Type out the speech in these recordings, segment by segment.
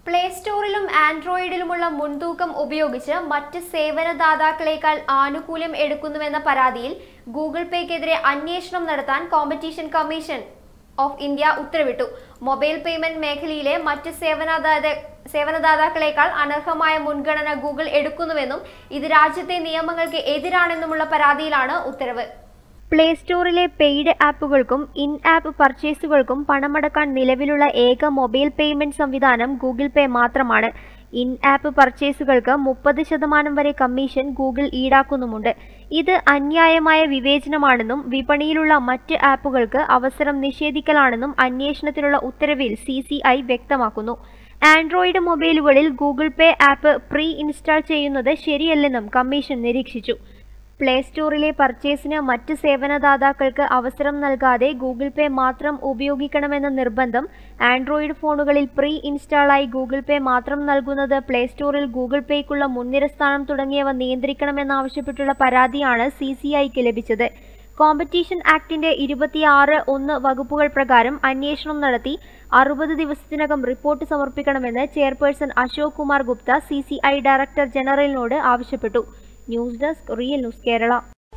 play സ്റ്റോറിലും ആൻഡ്രോയിഡിലുമുള്ള മുൻതൂക്കം ഉപയോഗിച്ച് മറ്റ് സേവനദാതാക്കളേക്കാൾ ആനുകൂല്യം എടുക്കുന്നുവെന്ന പരാതിയിൽ ഗൂഗിൾ പേക്കെതിരെ അന്വേഷണം നടത്താൻ കോമ്പറ്റീഷൻ കമ്മീഷൻ ഓഫ് ഇന്ത്യ ഉത്തരവിട്ടു മൊബൈൽ പേയ്മെന്റ് മേഖലയിലെ മറ്റ് സേവനദാത സേവനദാതാക്കളേക്കാൾ അനർഹമായ മുൻഗണന ഗൂഗിൾ എടുക്കുന്നുവെന്നും ഇത് രാജ്യത്തെ നിയമങ്ങൾക്ക് എതിരാണെന്നുമുള്ള പരാതിയിലാണ് ഉത്തരവ് പ്ലേ സ്റ്റോറിലെ പെയ്ഡ് ആപ്പുകൾക്കും ഇൻ ആപ്പ് പർച്ചേസുകൾക്കും പണമടക്കാൻ നിലവിലുള്ള ഏക മൊബൈൽ പേയ്മെന്റ് സംവിധാനം ഗൂഗിൾ പേ മാത്രമാണ് ഇൻ ആപ്പ് പർച്ചേസുകൾക്ക് മുപ്പത് ശതമാനം വരെ കമ്മീഷൻ ഗൂഗിൾ ഈടാക്കുന്നുമുണ്ട് ഇത് അന്യായമായ വിവേചനമാണെന്നും വിപണിയിലുള്ള മറ്റ് ആപ്പുകൾക്ക് അവസരം നിഷേധിക്കലാണെന്നും അന്വേഷണത്തിലുള്ള ഉത്തരവിൽ സി വ്യക്തമാക്കുന്നു ആൻഡ്രോയിഡ് മൊബൈലുകളിൽ Google pay app pre install ചെയ്യുന്നത് ശരിയല്ലെന്നും കമ്മീഷൻ നിരീക്ഷിച്ചു പ്ലേ സ്റ്റോറിലെ പർച്ചേസിന് മറ്റ് സേവനദാതാക്കൾക്ക് അവസരം നൽകാതെ ഗൂഗിൾ പേ മാത്രം ഉപയോഗിക്കണമെന്ന നിർബന്ധം ആൻഡ്രോയിഡ് ഫോണുകളിൽ പ്രീ ഇൻസ്റ്റാളായി ഗൂഗിൾ പേ മാത്രം നൽകുന്നത് പ്ലേ സ്റ്റോറിൽ ഗൂഗിൾ പേയ്ക്കുള്ള മുൻനിര സ്ഥാനം തുടങ്ങിയവ നിയന്ത്രിക്കണമെന്നാവശ്യപ്പെട്ടുള്ള പരാതിയാണ് സി സി ഐക്ക് ലഭിച്ചത് കോമ്പറ്റീഷൻ ആക്ടിന്റെ ഇരുപത്തിയാറ് ഒന്ന് വകുപ്പുകൾ പ്രകാരം അന്വേഷണം നടത്തി അറുപത് ദിവസത്തിനകം റിപ്പോർട്ട് സമർപ്പിക്കണമെന്ന് chairperson Ashok Kumar Gupta C C I director ജനറലിനോട് ആവശ്യപ്പെട്ടു news desk real news Kerala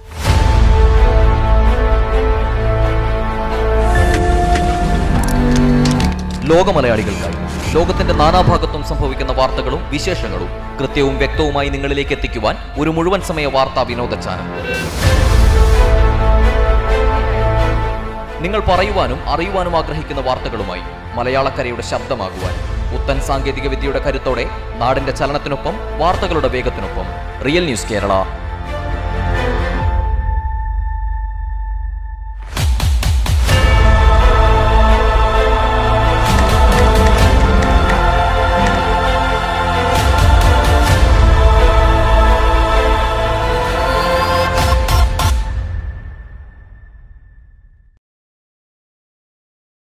ലോകമലയാളികൾക്കായി ലോകത്തിന്റെ നാനാഭാഗത്തും സംഭവിക്കുന്ന വാർത്തകളും വിശേഷങ്ങളും കൃത്യവും വ്യക്തവുമായി നിങ്ങളിലേക്ക് എത്തിക്കുവാൻ ഒരു മുഴുവൻ സമയ വാർത്താ വിനോദ ചാനൽ നിങ്ങൾ പറയുവാനും അറിയുവാനും ആഗ്രഹിക്കുന്ന വാർത്തകളുമായി മലയാളക്കരയുടെ ശബ്ദമാകുവാൻ പുത്തൻ സാങ്കേതിക വിദ്യയുടെ കരുത്തോടെ നാടിന്റെ ചലനത്തിനൊപ്പം വാർത്തകളുടെ വേഗത്തിനൊപ്പം റിയൽ ന്യൂസ് കേരള